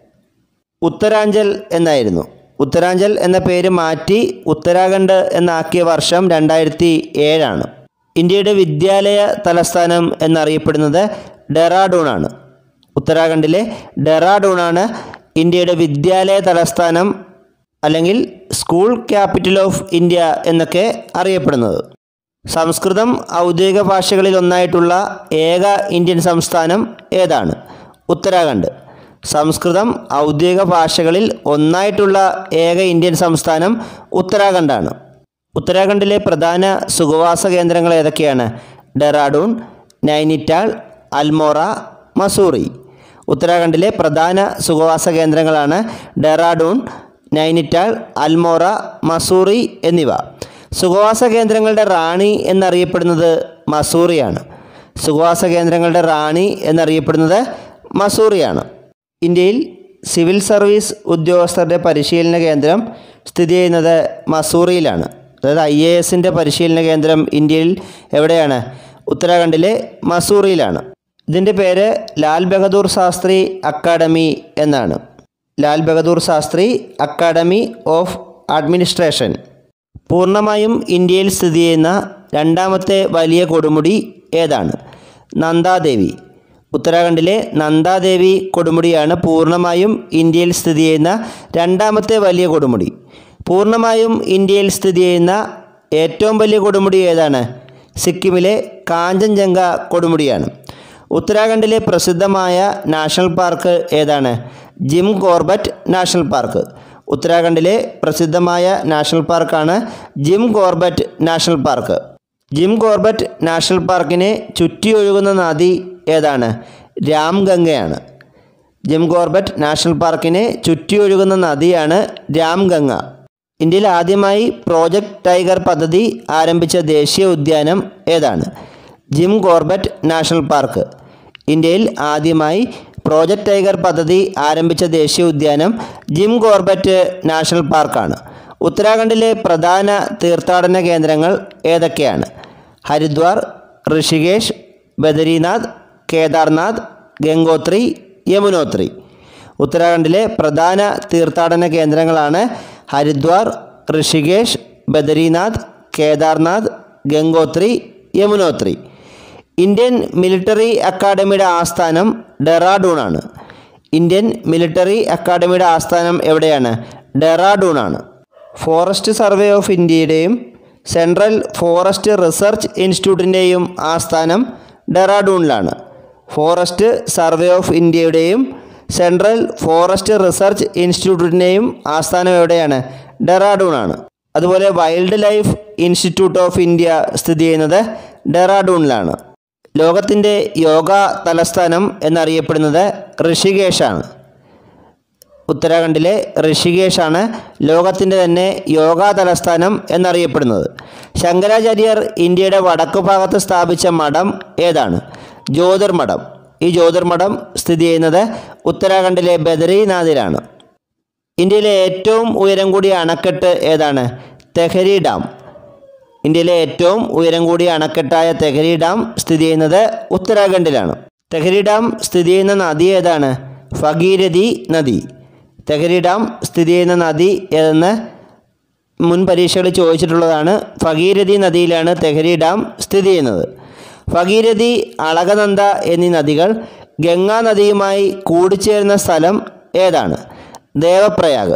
ഉത്തരാഞ്ചൽ എന്നായിരുന്നു ഉത്തരാഞ്ചൽ എന്ന പേര് മാറ്റി ഉത്തരാഖണ്ഡ് എന്നാക്കിയ വർഷം രണ്ടായിരത്തി ഏഴാണ് ഇന്ത്യയുടെ വിദ്യാലയ തലസ്ഥാനം എന്നറിയപ്പെടുന്നത് ഡെറാഡൂണാണ് ഉത്തരാഖണ്ഡിലെ ഡെറാഡൂണാണ് ഇന്ത്യയുടെ വിദ്യാലയ തലസ്ഥാനം അല്ലെങ്കിൽ സ്കൂൾ ക്യാപിറ്റൽ ഓഫ് ഇന്ത്യ എന്നൊക്കെ അറിയപ്പെടുന്നത് സംസ്കൃതം ഔദ്യോഗിക ഭാഷകളിൽ ഒന്നായിട്ടുള്ള ഏക ഇന്ത്യൻ സംസ്ഥാനം ഏതാണ് ഉത്തരാഖണ്ഡ് സംസ്കൃതം ഔദ്യോഗിക ഭാഷകളിൽ ഒന്നായിട്ടുള്ള ഏക ഇന്ത്യൻ സംസ്ഥാനം ഉത്തരാഖണ്ഡാണ് ഉത്തരാഖണ്ഡിലെ പ്രധാന സുഖവാസ കേന്ദ്രങ്ങൾ ഏതൊക്കെയാണ് ഡെറാഡൂൺ നൈനിറ്റാൾ അൽമോറ മസൂറി ഉത്തരാഖണ്ഡിലെ പ്രധാന സുഖവാസ കേന്ദ്രങ്ങളാണ് ഡെറാഡൂൺ നൈനിറ്റാൾ അൽമോറ മസൂറി എന്നിവ സുഖവാസ കേന്ദ്രങ്ങളുടെ റാണി എന്നറിയപ്പെടുന്നത് മസൂറിയാണ് സുഖവാസ കേന്ദ്രങ്ങളുടെ റാണി എന്നറിയപ്പെടുന്നത് മസൂറിയാണ് ഇന്ത്യയിൽ സിവിൽ സർവീസ് ഉദ്യോഗസ്ഥരുടെ പരിശീലന കേന്ദ്രം സ്ഥിതി ചെയ്യുന്നത് മസൂറിയിലാണ് അതായത് ഐ എ എസിൻ്റെ പരിശീലന കേന്ദ്രം ഇന്ത്യയിൽ എവിടെയാണ് ഉത്തരാഖണ്ഡിലെ മസൂറിയിലാണ് ഇതിൻ്റെ പേര് ലാൽ ബഹദൂർ ശാസ്ത്രി അക്കാഡമി എന്നാണ് Lal Bahadur Shastri academy of administration പൂർണ്ണമായും ഇന്ത്യയിൽ സ്ഥിതി ചെയ്യുന്ന രണ്ടാമത്തെ വലിയ കൊടുമുടി ഏതാണ് നന്ദാദേവി ഉത്തരാഖണ്ഡിലെ നന്ദാദേവി കൊടുമുടിയാണ് പൂർണ്ണമായും ഇന്ത്യയിൽ സ്ഥിതി ചെയ്യുന്ന രണ്ടാമത്തെ വലിയ കൊടുമുടി പൂർണ്ണമായും ഇന്ത്യയിൽ സ്ഥിതി ചെയ്യുന്ന ഏറ്റവും വലിയ കൊടുമുടി ഏതാണ് സിക്കിമിലെ കാഞ്ചൻജംഗ കൊടുമുടിയാണ് ഉത്തരാഖണ്ഡിലെ പ്രസിദ്ധമായ നാഷണൽ പാർക്ക് ഏതാണ് ജിം കോർബറ്റ് നാഷണൽ പാർക്ക് ഉത്തരാഖണ്ഡിലെ പ്രസിദ്ധമായ നാഷണൽ പാർക്കാണ് Jim Corbett national park Jim Corbett national പാർക്കിനെ ചുറ്റിയൊഴുകുന്ന നദി ഏതാണ് രാംഗംഗയാണ് ജിം കോർബറ്റ് നാഷണൽ പാർക്കിനെ ചുറ്റിയൊഴുകുന്ന നദിയാണ് രാംഗംഗ ഇന്ത്യയിൽ ആദ്യമായി പ്രോജക്റ്റ് ടൈഗർ പദ്ധതി ആരംഭിച്ച ദേശീയ ഉദ്യാനം ഏതാണ് ജിം കോർബറ്റ് നാഷണൽ പാർക്ക് ഇന്ത്യയിൽ ആദ്യമായി പ്രോജക്റ്റ് ടൈഗർ പദ്ധതി ആരംഭിച്ച ദേശീയ ഉദ്യാനം ജിം കോർബറ്റ് നാഷണൽ പാർക്കാണ് ഉത്തരാഖണ്ഡിലെ പ്രധാന തീർത്ഥാടന കേന്ദ്രങ്ങൾ ഏതൊക്കെയാണ് ഹരിദ്വാർ ഋഷികേശ് ബദരീനാഥ് കേദാർനാഥ് ഗംഗോത്രി യമുനോത്രി ഉത്തരാഖണ്ഡിലെ പ്രധാന തീർത്ഥാടന കേന്ദ്രങ്ങളാണ് ഹരിദ്വാർ ഋഷികേശ് ബദരീനാഥ് കേദാർനാഥ് ഗംഗോത്രി യമുനോത്രി ഇന്ത്യൻ മിലിറ്ററി അക്കാഡമിയുടെ ആസ്ഥാനം ഡെറാഡൂണാണ് ഇന്ത്യൻ മിലിറ്ററി അക്കാഡമിയുടെ ആസ്ഥാനം എവിടെയാണ് ഡെറാഡൂണാണ് ഫോറസ്റ്റ് സർവേ ഓഫ് ഇന്ത്യയുടെയും സെൻട്രൽ ഫോറസ്റ്റ് റിസർച്ച് ഇൻസ്റ്റിറ്റ്യൂട്ടിൻ്റെയും ആസ്ഥാനം ഡെറാഡൂണിലാണ് ഫോറസ്റ്റ് സർവേ ഓഫ് ഇന്ത്യയുടെയും സെൻട്രൽ ഫോറസ്റ്റ് റിസർച്ച് ഇൻസ്റ്റിറ്റ്യൂട്ടിൻ്റെയും ആസ്ഥാനം എവിടെയാണ് ഡെറാഡൂൺ ആണ് അതുപോലെ wildlife institute of India സ്ഥിതി ചെയ്യുന്നത് ഡെറാഡൂണിലാണ് ലോകത്തിൻ്റെ യോഗ തലസ്ഥാനം എന്നറിയപ്പെടുന്നത് ഋഷികേശാണ് ഉത്തരാഖണ്ഡിലെ ഋഷികേശാണ് ലോകത്തിൻ്റെ തന്നെ യോഗാ തലസ്ഥാനം എന്നറിയപ്പെടുന്നത് ശങ്കരാചാര്യർ ഇന്ത്യയുടെ വടക്കു ഭാഗത്ത് സ്ഥാപിച്ച മഠം ഏതാണ് ജ്യോതിർമഠം ഈ ജ്യോതിർമഠം സ്ഥിതി ചെയ്യുന്നത് ഉത്തരാഖണ്ഡിലെ ബദരീനാഥിലാണ് ഇന്ത്യയിലെ ഏറ്റവും ഉയരം കൂടിയ അണക്കെട്ട് ഏതാണ് തെഹരി ഡാം ഇന്ത്യയിലെ ഏറ്റവും ഉയരം കൂടിയ അണക്കെട്ടായ തെഹരി ഡാം സ്ഥിതി ചെയ്യുന്നത് ഉത്തരാഖണ്ഡിലാണ് തെഹരി ഡാം സ്ഥിതി ചെയ്യുന്ന നദി ഏതാണ് ഭഗീരഥി നദി തെഹരി ഡാം സ്ഥിതി ചെയ്യുന്ന നദി ഏതെന്ന് മുൻ പരീക്ഷകളിൽ ചോദിച്ചിട്ടുള്ളതാണ് ഭഗീരഥി നദിയിലാണ് തെഹരി ഡാം സ്ഥിതി ചെയ്യുന്നത് ഭഗീരഥി അളകനന്ദ എന്നീ നദികൾ ഗംഗാ നദിയുമായി കൂടിച്ചേരുന്ന സ്ഥലം ഏതാണ് ദേവപ്രയാഗ്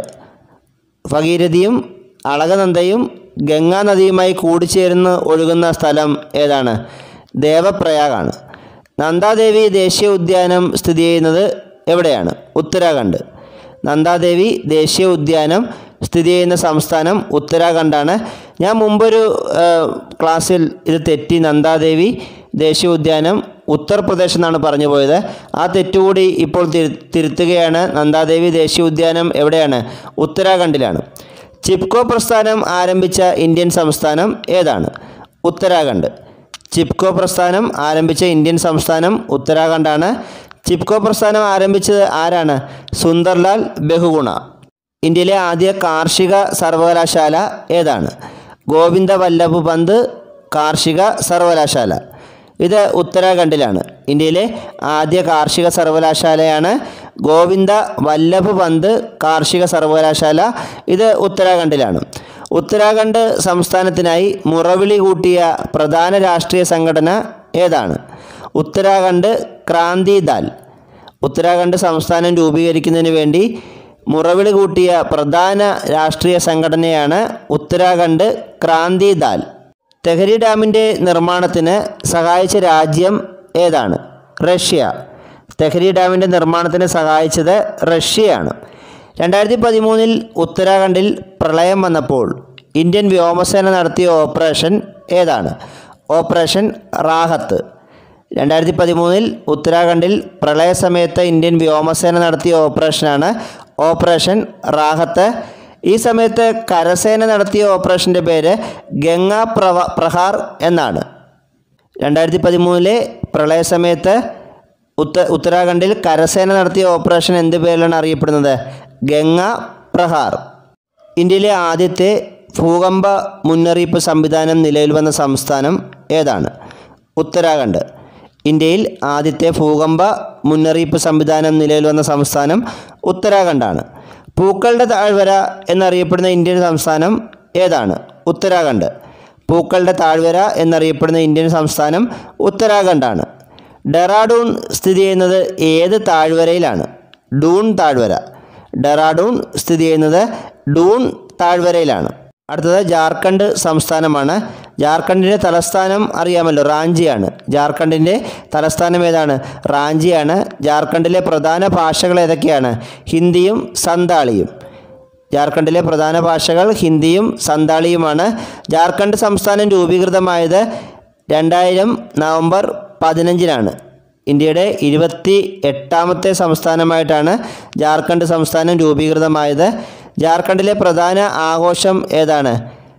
ഭഗീരഥിയും അളകനന്ദയും ഗംഗാ നദിയുമായി കൂടിച്ചേർന്ന് ഒഴുകുന്ന സ്ഥലം ഏതാണ് ദേവപ്രയാഗാണ് നന്ദാദേവി ദേശീയ ഉദ്യാനം സ്ഥിതി ചെയ്യുന്നത് എവിടെയാണ് ഉത്തരാഖണ്ഡ് നന്ദാദേവി ദേശീയ ഉദ്യാനം സ്ഥിതി ചെയ്യുന്ന സംസ്ഥാനം ഉത്തരാഖണ്ഡാണ് ഞാൻ മുമ്പൊരു ആ, ക്ലാസ്സിൽ ഇത് തെറ്റി നന്ദാദേവി ദേശീയ ഉദ്യാനം ഉത്തർപ്രദേശ് എന്നാണ് പറഞ്ഞു പോയത് ആ തെറ്റുകൂടി ഇപ്പോൾ തിരു തിരുത്തുകയാണ് നന്ദാദേവി ദേശീയ ഉദ്യാനം എവിടെയാണ് ഉത്തരാഖണ്ഡിലാണ് ചിപ്കോ പ്രസ്ഥാനം ആരംഭിച്ച ഇന്ത്യൻ സംസ്ഥാനം ഏതാണ് ഉത്തരാഖണ്ഡ് ചിപ്കോ പ്രസ്ഥാനം ആരംഭിച്ച ഇന്ത്യൻ സംസ്ഥാനം ഉത്തരാഖണ്ഡാണ് ചിപ്കോ പ്രസ്ഥാനം ആരംഭിച്ചത് ആരാണ് സുന്ദർലാൽ ബഹുഗുണ ഇന്ത്യയിലെ ആദ്യ കാർഷിക സർവകലാശാല ഏതാണ് ഗോവിന്ദ വല്ലഭ് പന്ത് കാർഷിക സർവകലാശാല ഇത് ഉത്തരാഖണ്ഡിലാണ് ഇന്ത്യയിലെ ആദ്യ കാർഷിക സർവകലാശാലയാണ് ഗോവിന്ദ വല്ലഭ് പന്ത് കാർഷിക സർവകലാശാല ഇത് ഉത്തരാഖണ്ഡിലാണ് ഉത്തരാഖണ്ഡ് സംസ്ഥാനത്തിനായി മുറവിളി കൂട്ടിയ പ്രധാന രാഷ്ട്രീയ സംഘടന ഏതാണ് ഉത്തരാഖണ്ഡ് ക്രാന്തി ദാൽ ഉത്തരാഖണ്ഡ് സംസ്ഥാനം രൂപീകരിക്കുന്നതിന് വേണ്ടി മുറവിളി കൂട്ടിയ പ്രധാന രാഷ്ട്രീയ സംഘടനയാണ് ഉത്തരാഖണ്ഡ് ക്രാന്തി ദാൽ തെഹരി ഡാമിൻ്റെ നിർമ്മാണത്തിന് സഹായിച്ച രാജ്യം ഏതാണ് റഷ്യ തെഹരി ഡാമിൻ്റെ നിർമ്മാണത്തിന് സഹായിച്ചത് റഷ്യയാണ് രണ്ടായിരത്തി പതിമൂന്നിൽ ഉത്തരാഖണ്ഡിൽ പ്രളയം വന്നപ്പോൾ ഇന്ത്യൻ വ്യോമസേന നടത്തിയ ഓപ്പറേഷൻ ഏതാണ് ഓപ്പറേഷൻ റാഹത്ത് രണ്ടായിരത്തി പതിമൂന്നിൽ ഉത്തരാഖണ്ഡിൽ പ്രളയസമയത്ത് ഇന്ത്യൻ വ്യോമസേന നടത്തിയ ഓപ്പറേഷനാണ് ഓപ്പറേഷൻ റാഹത്ത് ഈ സമയത്ത് കരസേന നടത്തിയ ഓപ്പറേഷൻ്റെ പേര് ഗംഗാ പ്രവ പ്രഹാർ എന്നാണ് രണ്ടായിരത്തി പതിമൂന്നിലെ പ്രളയസമയത്ത് ഉത്ത ഉത്തരാഖണ്ഡിൽ കരസേന നടത്തിയ ഓപ്പറേഷൻ എന്ത് പേരിലാണ് അറിയപ്പെടുന്നത് ഗംഗാ പ്രഹാർ ഇന്ത്യയിലെ ആദ്യത്തെ ഭൂകമ്പ മുന്നറിയിപ്പ് സംവിധാനം നിലവിൽ വന്ന സംസ്ഥാനം ഏതാണ് ഉത്തരാഖണ്ഡ് ഇന്ത്യയിൽ ആദ്യത്തെ ഭൂകമ്പ മുന്നറിയിപ്പ് സംവിധാനം നിലവിൽ വന്ന സംസ്ഥാനം ഉത്തരാഖണ്ഡാണ് പൂക്കളുടെ താഴ്വര എന്നറിയപ്പെടുന്ന ഇന്ത്യൻ സംസ്ഥാനം ഏതാണ് ഉത്തരാഖണ്ഡ് പൂക്കളുടെ താഴ്വര എന്നറിയപ്പെടുന്ന ഇന്ത്യൻ സംസ്ഥാനം ഉത്തരാഖണ്ഡാണ് ഡെറാഡൂൺ സ്ഥിതി ചെയ്യുന്നത് ഏത് താഴ്വരയിലാണ് ഡൂൺ താഴ്വര ഡെറാഡൂൺ സ്ഥിതി ചെയ്യുന്നത് ഡൂൺ താഴ്വരയിലാണ് അടുത്തത് ജാർഖണ്ഡ് സംസ്ഥാനമാണ് ജാർഖണ്ഡിൻ്റെ തലസ്ഥാനം അറിയാമല്ലോ റാഞ്ചിയാണ് ജാർഖണ്ഡിൻ്റെ തലസ്ഥാനം ഏതാണ് റാഞ്ചിയാണ് ജാർഖണ്ഡിലെ പ്രധാന ഭാഷകൾ ഏതൊക്കെയാണ് ഹിന്ദിയും സന്താളിയും ജാർഖണ്ഡിലെ പ്രധാന ഭാഷകൾ ഹിന്ദിയും സന്താളിയുമാണ് ജാർഖണ്ഡ് സംസ്ഥാനം രൂപീകൃതമായത് രണ്ടായിരം നവംബർ പതിനഞ്ചിനാണ് ഇന്ത്യയുടെ ഇരുപത്തി എട്ടാമത്തെ സംസ്ഥാനമായിട്ടാണ് ജാർഖണ്ഡ് സംസ്ഥാനം രൂപീകൃതമായത് ജാർഖണ്ഡിലെ പ്രധാന ആഘോഷം ഏതാണ്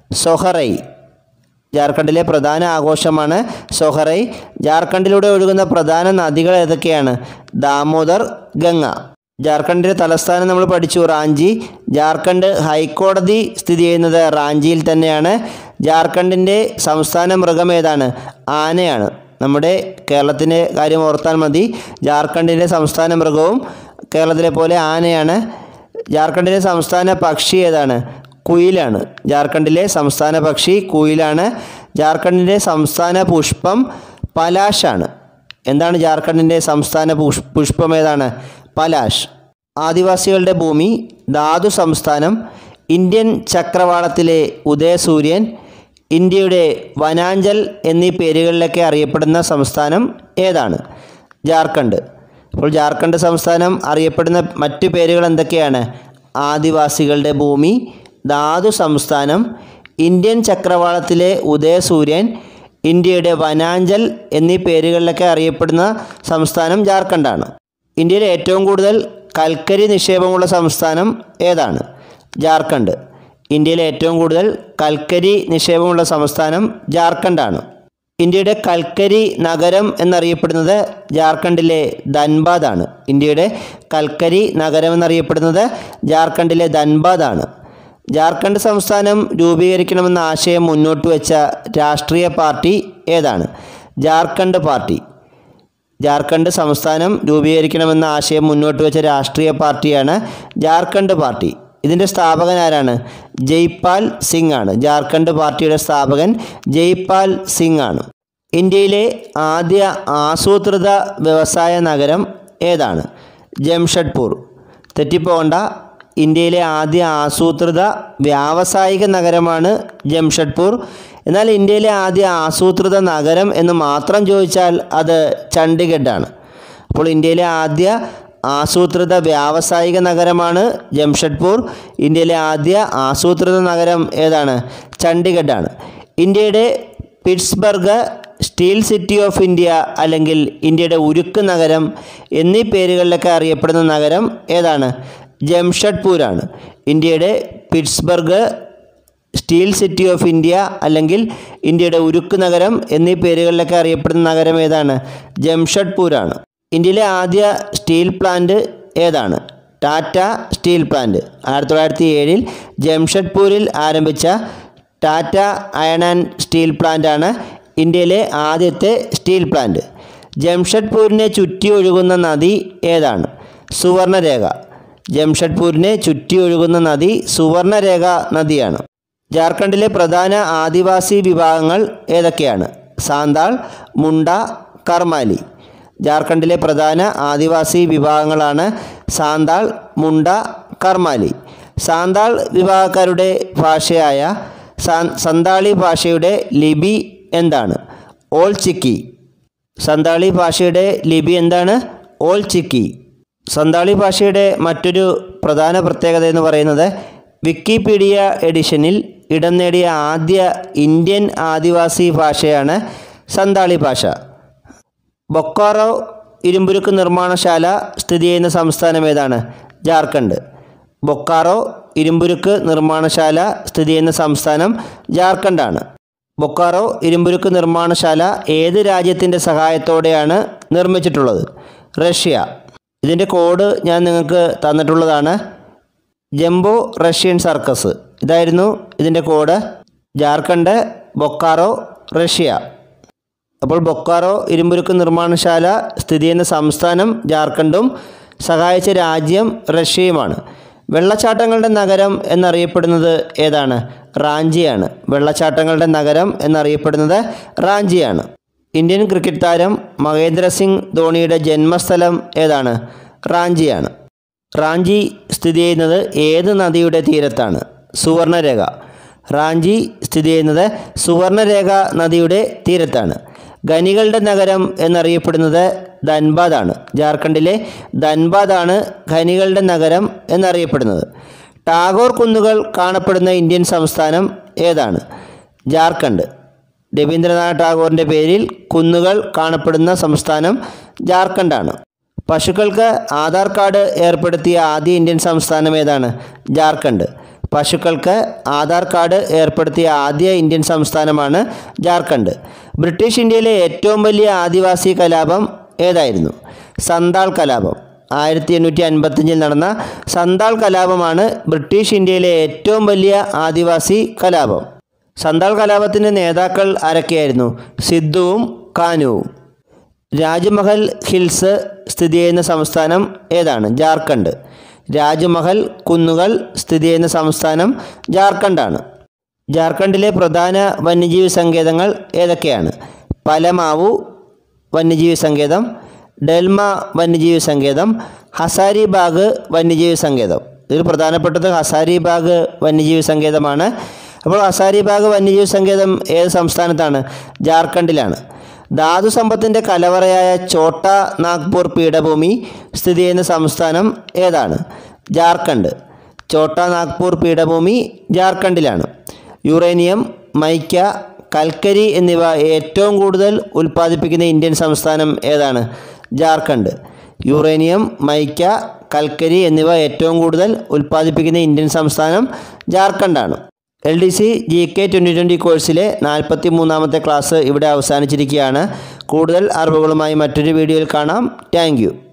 സൊഹറൈ ജാർഖണ്ഡിലെ പ്രധാന ആഘോഷമാണ് സൊഹറൈ ജാർഖണ്ഡിലൂടെ ഒഴുകുന്ന പ്രധാന നദികൾ ഏതൊക്കെയാണ് ദാമോദർ ഗംഗ ജാർഖണ്ഡിൻ്റെ തലസ്ഥാനം നമ്മൾ പഠിച്ചു റാഞ്ചി ജാർഖണ്ഡ് ഹൈക്കോടതി സ്ഥിതി ചെയ്യുന്നത് റാഞ്ചിയിൽ തന്നെയാണ് ജാർഖണ്ഡിൻ്റെ സംസ്ഥാന മൃഗം ഏതാണ് ആനയാണ് നമ്മുടെ കേരളത്തിൻ്റെ കാര്യം ഓർത്താൽ മതി ജാർഖണ്ഡിൻ്റെ സംസ്ഥാന മൃഗവും കേരളത്തിലെ പോലെ ആനയാണ് ജാർഖണ്ഡിലെ സംസ്ഥാന പക്ഷി ഏതാണ് കുയിലാണ് ജാർഖണ്ഡിലെ സംസ്ഥാന പക്ഷി കുയിലാണ് ജാർഖണ്ഡിൻ്റെ സംസ്ഥാന പുഷ്പം പലാശാണ് എന്താണ് ജാർഖണ്ഡിൻ്റെ സംസ്ഥാന പുഷ് പുഷ്പം ഏതാണ് പലാശ് ആദിവാസികളുടെ ഭൂമി ധാതു സംസ്ഥാനം ഇന്ത്യൻ ചക്രവാളത്തിലെ ഉദയസൂര്യൻ ഇന്ത്യയുടെ വനാഞ്ചൽ എന്നീ പേരുകളിലൊക്കെ അറിയപ്പെടുന്ന സംസ്ഥാനം ഏതാണ് ജാർഖണ്ഡ് അപ്പോൾ ജാർഖണ്ഡ് സംസ്ഥാനം അറിയപ്പെടുന്ന മറ്റു പേരുകൾ എന്തൊക്കെയാണ് ആദിവാസികളുടെ ഭൂമി ധാതു സംസ്ഥാനം ഇന്ത്യൻ ചക്രവാളത്തിലെ ഉദയസൂര്യൻ ഇന്ത്യയുടെ വനാഞ്ചൽ എന്നീ പേരുകളിലൊക്കെ അറിയപ്പെടുന്ന സംസ്ഥാനം ജാർഖണ്ഡാണ് ഇന്ത്യയിൽ ഏറ്റവും കൂടുതൽ കൽക്കരി നിക്ഷേപമുള്ള സംസ്ഥാനം ഏതാണ് ജാർഖണ്ഡ് ഇന്ത്യയിലെ ഏറ്റവും കൂടുതൽ കൽക്കരി നിക്ഷേപമുള്ള സംസ്ഥാനം ജാർഖണ്ഡാണ് ഇന്ത്യയുടെ കൽക്കരി നഗരം എന്നറിയപ്പെടുന്നത് ജാർഖണ്ഡിലെ ധൻബാദാണ് ഇന്ത്യയുടെ കൽക്കരി നഗരം എന്നറിയപ്പെടുന്നത് ജാർഖണ്ഡിലെ ധൻബാദാണ് ജാർഖണ്ഡ് സംസ്ഥാനം രൂപീകരിക്കണമെന്ന ആശയം മുന്നോട്ട് വെച്ച രാഷ്ട്രീയ പാർട്ടി ഏതാണ് ജാർഖണ്ഡ് പാർട്ടി ജാർഖണ്ഡ് സംസ്ഥാനം രൂപീകരിക്കണമെന്ന ആശയം മുന്നോട്ട് വെച്ച രാഷ്ട്രീയ പാർട്ടിയാണ് ജാർഖണ്ഡ് പാർട്ടി ഇതിൻ്റെ സ്ഥാപകൻ ആരാണ് ജയ്പാൽ സിംഗ് ആണ് ജാർഖണ്ഡ് പാർട്ടിയുടെ സ്ഥാപകൻ ജയ്പാൽ സിംഗ് ആണ് ഇന്ത്യയിലെ ആദ്യ ആസൂത്രിത വ്യവസായ നഗരം ഏതാണ് ജംഷഡ്പൂർ തെറ്റിപ്പോകണ്ട ഇന്ത്യയിലെ ആദ്യ ആസൂത്രിത വ്യാവസായിക നഗരമാണ് ജംഷഡ്പൂർ എന്നാൽ ഇന്ത്യയിലെ ആദ്യ ആസൂത്രിത നഗരം എന്ന് മാത്രം ചോദിച്ചാൽ അത് ചണ്ഡീഗഡാണ് അപ്പോൾ ഇന്ത്യയിലെ ആദ്യ ആസൂത്രിത വ്യാവസായിക നഗരമാണ് ജംഷഡ്പൂർ ഇന്ത്യയിലെ ആദ്യ ആസൂത്രിത നഗരം ഏതാണ് ചണ്ഡീഗഡാണ് ഇന്ത്യയുടെ Pittsburgh steel city of India അല്ലെങ്കിൽ ഇന്ത്യയുടെ ഉരുക്ക് നഗരം എന്നീ പേരുകളിലൊക്കെ അറിയപ്പെടുന്ന നഗരം ഏതാണ് ജംഷഡ്പൂരാണ് ഇന്ത്യയുടെ Pittsburgh steel city of India അല്ലെങ്കിൽ ഇന്ത്യയുടെ ഉരുക്ക് നഗരം എന്നീ പേരുകളിലൊക്കെ അറിയപ്പെടുന്ന നഗരം ഏതാണ് ജംഷഡ്പൂരാണ് ഇന്ത്യയിലെ ആദ്യ സ്റ്റീൽ പ്ലാന്റ് ഏതാണ് ടാറ്റ സ്റ്റീൽ പ്ലാന്റ് ആയിരത്തി തൊള്ളായിരത്തി ഏഴിൽ ജംഷഡ്പൂരിൽ ആരംഭിച്ച ടാറ്റ അയൺ ആൻഡ് സ്റ്റീൽ പ്ലാന്റാണ് ഇന്ത്യയിലെ ആദ്യത്തെ സ്റ്റീൽ പ്ലാന്റ് ജംഷഡ്പൂരിനെ ചുറ്റി ഒഴുകുന്ന നദി ഏതാണ് സുവർണരേഖ ജംഷഡ്പൂരിനെ ചുറ്റി ഒഴുകുന്ന നദി സുവർണരേഖ നദിയാണ് ജാർഖണ്ഡിലെ പ്രധാന ആദിവാസി വിഭാഗങ്ങൾ ഏതൊക്കെയാണ് സാന്താൾ മുണ്ട കർമാലി ജാർഖണ്ഡിലെ പ്രധാന ആദിവാസി വിഭാഗങ്ങളാണ് സാന്താൾ മുണ്ട കർമാലി സാന്താൾ വിഭാഗക്കാരുടെ ഭാഷയായ സാ- സന്താളി ഭാഷയുടെ ലിപി എന്താണ് ഓൾ ചിക്കി സന്താളി ഭാഷയുടെ ലിപി എന്താണ് ഓൾ ചിക്കി സന്താളി ഭാഷയുടെ മറ്റൊരു പ്രധാന പ്രത്യേകത എന്ന് പറയുന്നത് വിക്കിപീഡിയ എഡിഷനിൽ ഇടം നേടിയ ആദ്യ ഇന്ത്യൻ ആദിവാസി ഭാഷയാണ് സന്താളി ഭാഷ ബൊക്കാറോ ഇരുമ്പുരുക്ക് നിർമ്മാണശാല സ്ഥിതി ചെയ്യുന്ന സംസ്ഥാനം ഏതാണ് ജാർഖണ്ഡ് ബൊക്കാറോ ഇരുമ്പുരുക്ക് നിർമ്മാണശാല സ്ഥിതി ചെയ്യുന്ന സംസ്ഥാനം ജാർഖണ്ഡാണ് ബൊക്കാറോ ഇരുമ്പുരുക്ക് നിർമ്മാണശാല ഏത് രാജ്യത്തിൻ്റെ സഹായത്തോടെയാണ് നിർമ്മിച്ചിട്ടുള്ളത് റഷ്യ ഇതിൻ്റെ കോഡ് ഞാൻ നിങ്ങൾക്ക് തന്നിട്ടുള്ളതാണ് ജംബോ റഷ്യൻ സർക്കസ് ഇതായിരുന്നു ഇതിൻ്റെ കോഡ് ജാർഖണ്ഡ് ബൊക്കാറോ റഷ്യ അപ്പോൾ ബൊക്കാറോ ഇരുമ്പുരുക്ക് നിർമ്മാണശാല സ്ഥിതി ചെയ്യുന്ന സംസ്ഥാനം ജാർഖണ്ഡും സഹായിച്ച രാജ്യം റഷ്യയുമാണ് വെള്ളച്ചാട്ടങ്ങളുടെ നഗരം എന്നറിയപ്പെടുന്നത് ഏതാണ് റാഞ്ചിയാണ് വെള്ളച്ചാട്ടങ്ങളുടെ നഗരം എന്നറിയപ്പെടുന്നത് റാഞ്ചിയാണ് ഇന്ത്യൻ ക്രിക്കറ്റ് താരം മഹേന്ദ്ര സിംഗ് ധോണിയുടെ ജന്മസ്ഥലം ഏതാണ് റാഞ്ചിയാണ് റാഞ്ചി സ്ഥിതി ചെയ്യുന്നത് ഏത് നദിയുടെ തീരത്താണ് സുവർണരേഖ റാഞ്ചി സ്ഥിതി ചെയ്യുന്നത് സുവർണരേഖ നദിയുടെ തീരത്താണ് ഖനികളുടെ നഗരം എന്നറിയപ്പെടുന്നത് ധൻബാദാണ് ജാർഖണ്ഡിലെ ധൻബാദാണ് ഖനികളുടെ നഗരം എന്നറിയപ്പെടുന്നത് ടാഗോർ കുന്നുകൾ കാണപ്പെടുന്ന ഇന്ത്യൻ സംസ്ഥാനം ഏതാണ് ജാർഖണ്ഡ് രവീന്ദ്രനാഥ് ടാഗോറിൻ്റെ പേരിൽ കുന്നുകൾ കാണപ്പെടുന്ന സംസ്ഥാനം ജാർഖണ്ഡാണ് പശുക്കൾക്ക് ആധാർ കാർഡ് ഏർപ്പെടുത്തിയ ആദ്യ ഇന്ത്യൻ സംസ്ഥാനം ഏതാണ് ജാർഖണ്ഡ് പശുക്കൾക്ക് ആധാർ കാർഡ് ഏർപ്പെടുത്തിയ ആദ്യ ഇന്ത്യൻ സംസ്ഥാനമാണ് ജാർഖണ്ഡ് ബ്രിട്ടീഷ് ഇന്ത്യയിലെ ഏറ്റവും വലിയ ആദിവാസി കലാപം ഏതായിരുന്നു സന്താൾ കലാപം ആയിരത്തി എണ്ണൂറ്റി അൻപത്തഞ്ചിൽ നടന്ന സന്താൾ കലാപമാണ് ബ്രിട്ടീഷ് ഇന്ത്യയിലെ ഏറ്റവും വലിയ ആദിവാസി കലാപം സന്താൾ കലാപത്തിൻ്റെ നേതാക്കൾ ആരൊക്കെയായിരുന്നു സിദ്ധുവും കാനുവും രാജ്മഹൽ ഹിൽസ് സ്ഥിതി ചെയ്യുന്ന സംസ്ഥാനം ഏതാണ് ജാർഖണ്ഡ് രാജ്മഹൽ കുന്നുകൾ സ്ഥിതി ചെയ്യുന്ന സംസ്ഥാനം ജാർഖണ്ഡാണ് ജാർഖണ്ഡിലെ പ്രധാന വന്യജീവി സങ്കേതങ്ങൾ ഏതൊക്കെയാണ് പലമാവു വന്യജീവി സങ്കേതം ഡെൽമ വന്യജീവി സങ്കേതം ഹസാരിബാഗ് വന്യജീവി സങ്കേതം ഇതിൽ പ്രധാനപ്പെട്ടത് ഹസാരിബാഗ് വന്യജീവി സങ്കേതമാണ് അപ്പോൾ ഹസാരിബാഗ് വന്യജീവി സങ്കേതം ഏത് സംസ്ഥാനത്താണ് ജാർഖണ്ഡിലാണ് ധാതു സമ്പത്തിൻ്റെ കലവറയായ ചോട്ട നാഗ്പൂർ പീഠഭൂമി സ്ഥിതി ചെയ്യുന്ന സംസ്ഥാനം ഏതാണ് ജാർഖണ്ഡ് ഛോട്ടാ നാഗ്പൂർ പീഠഭൂമി ജാർഖണ്ഡിലാണ് യുറേനിയം മൈക്ക കൽക്കരി എന്നിവ ഏറ്റവും കൂടുതൽ ഉൽപ്പാദിപ്പിക്കുന്ന ഇന്ത്യൻ സംസ്ഥാനം ഏതാണ് ജാർഖണ്ഡ് യുറേനിയം മൈക്ക കൽക്കരി എന്നിവ ഏറ്റവും കൂടുതൽ ഉൽപ്പാദിപ്പിക്കുന്ന ഇന്ത്യൻ സംസ്ഥാനം ജാർഖണ്ഡാണ് L D C G K twenty twenty കോഴ്സിലെ നാൽപ്പത്തി മൂന്നാമത്തെ ക്ലാസ് ഇവിടെ അവസാനിച്ചിരിക്കുകയാണ് കൂടുതൽ അറിവുകളുമായി മറ്റൊരു വീഡിയോയിൽ കാണാം താങ്ക്